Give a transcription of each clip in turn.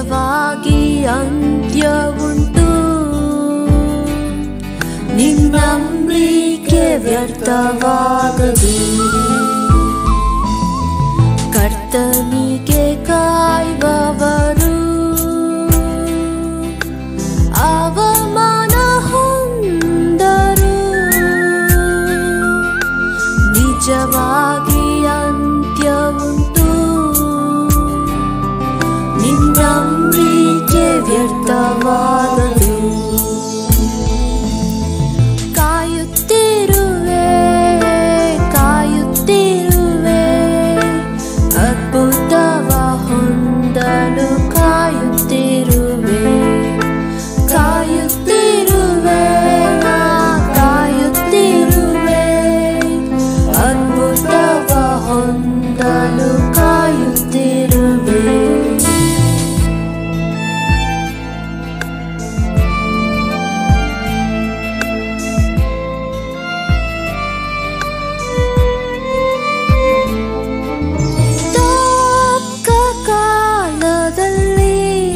ನಿಜವಾಗಿ ಅಂತ್ಯ ಉಂಟು ನಿನ್ನಂಬಿಕೆ ವ್ಯರ್ಥವಾಗದು ಕರ್ತನಿಗೆ ಕಾಯುವವರು ಅವಮಾನ ಹೊಂದರು ನಿಜವಾಗಿ ಅಂತ್ಯ ಉಂಟು ನಿನ್ನಂಬಿಕೆ ವ್ಯರ್ಥವಾಗದು ಕಾಯುತ್ತಿರುವೆ ಕಾಯುತ್ತಿರುವೆ ಅದ್ಭುತವ ಹೊಂದಲು ಕಾಯುತ್ತಿರುವೆ ಕಾಯುತ್ತಿರುವೆ ನಾ ಕಾಯುತ್ತಿರುವೆ ಅದ್ಭುತವ ಹೊಂದಲು ಕಾಯುತ್ತಿರುವೆ ತಕ್ಕ ಕಾಲದಲ್ಲಿ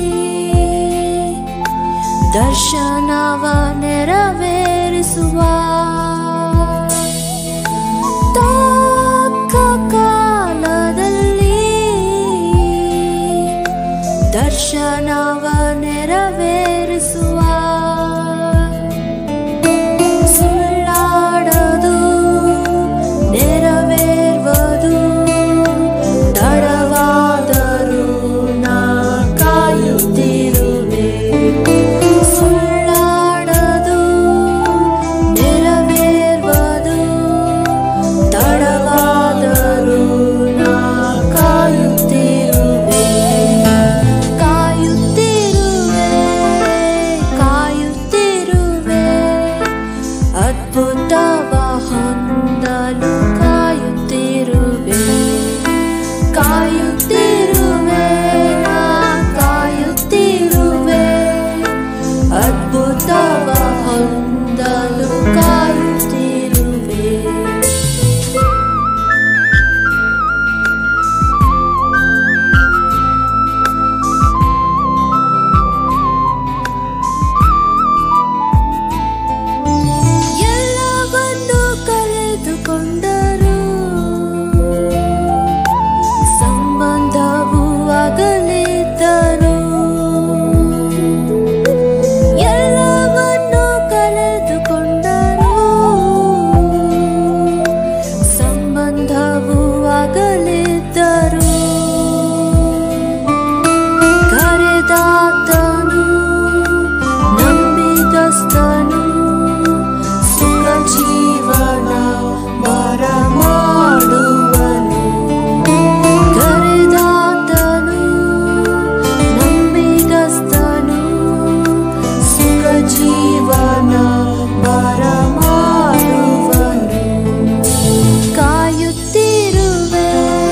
ದರ್ಶನವ ನೆರವೇರಿಸುವ ತಕ್ಕ ಕಾಲದಲ್ಲಿ ದರ್ಶನವ ನೆರವೇರಿಸುವ ಸುಳ್ಳಾಡದು ನೆರವೇರ್ವದು ತಡವಾದರೂ ನಾ ಕಾಯುತ್ತಿರುವೆ ಸುಳ್ಳಾಡದು ನೆರವೇರ್ವದು ತಡವಾದರೂ ನಾ ಕಾಯುತ್ತಿರುವೆ ಕಾಯುತ್ತಿರುವೆ ಕಾಯುತ್ತಿರುವೆ ಅದ್ಭುತವ ಹೊಂದಲು ಕಾಯುತ್ತಿರುವೆ ಕಾಯುತ್ತಿರುವೆ ನಾ ಕಾಯುತ್ತಿರುವೆ ಅದ್ಭುತವ ಹೊಂದಲು ಕಾಯುತ್ತಿರುವೆ ಎಲ್ಲವನ್ನು ಕಳೆದುಕೊಂಡರು ಸಂಬಂಧವು ಅಗಲಿದ್ದರು ಎಲ್ಲವನ್ನು ಕಳೆದುಕೊಂಡರು ಸಂಬಂಧವು ಅಗಲಿದ್ದರು ಕರೆದಾತನು ನಂಬಿಗಸ್ತನು ಸುಖ ಜೀವನ ಬರಮಾಡುವನು ಕರೆದಾತನು ನಂಬಿಗಸ್ತನು ಸುಖ ಜೀವನ ಬರಮಾಡುವನು ಕಾಯುತ್ತಿರುವೆ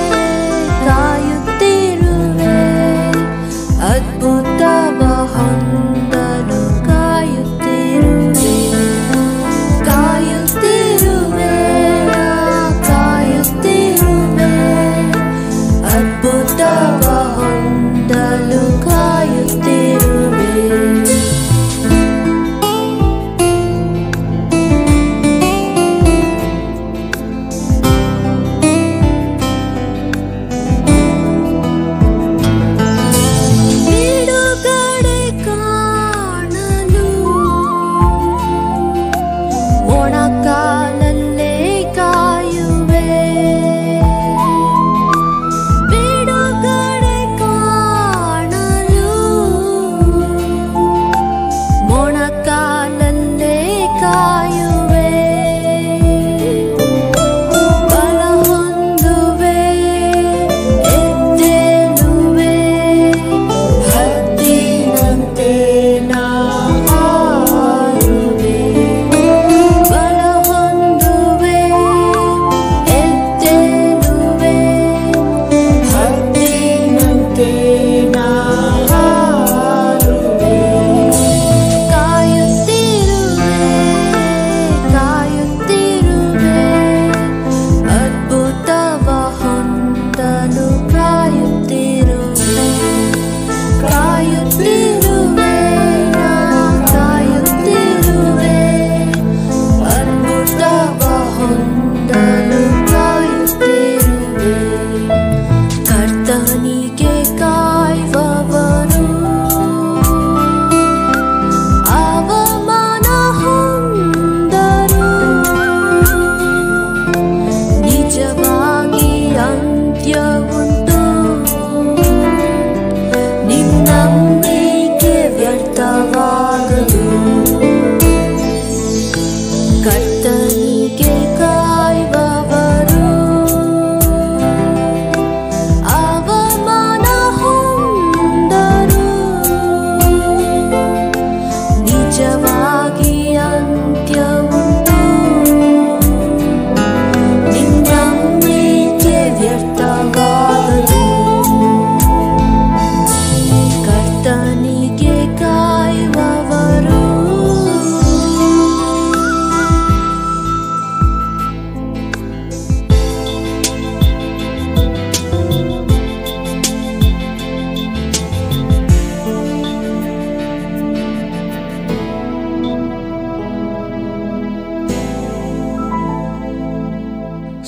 ಕಾಯುತ್ತಿರುವೆ ಅದ್ಭುತವ ಹೊಂದಲು ಕಾಯುತ್ತಿರುವೆ ಕಾಯುತ್ತಿರುವೆ ನಾ ಕಾಯುತ್ತಿರುವೆ ಅದ್ಭುತವ ಹೊಂದಲು ಕಾಯುತ್ತಿರುವೆ ಬಿಡುಗಡೆ ಕಾಣುವೆ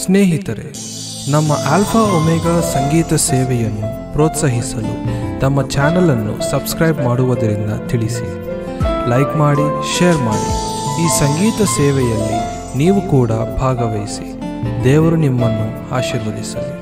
ಸ್ನೇಹಿತರೆ ನಮ್ಮ ಆಲ್ಫಾ ಒಮೆಗಾ ಸಂಗೀತ ಸೇವೆಯನ್ನು ಪ್ರೋತ್ಸಾಹಿಸಲು ತಮ್ಮ ಚಾನಲನ್ನು ಸಬ್ಸ್ಕ್ರೈಬ್ ಮಾಡುವುದರಿಂದ ತಿಳಿಸಿ ಲೈಕ್ ಮಾಡಿ ಶೇರ್ ಮಾಡಿ ಈ ಸಂಗೀತ ಸೇವೆಯಲ್ಲಿ ನೀವು ಕೂಡ ಭಾಗವಹಿಸಿ ದೇವರು ನಿಮ್ಮನ್ನು ಆಶೀರ್ವದಿಸಲಿ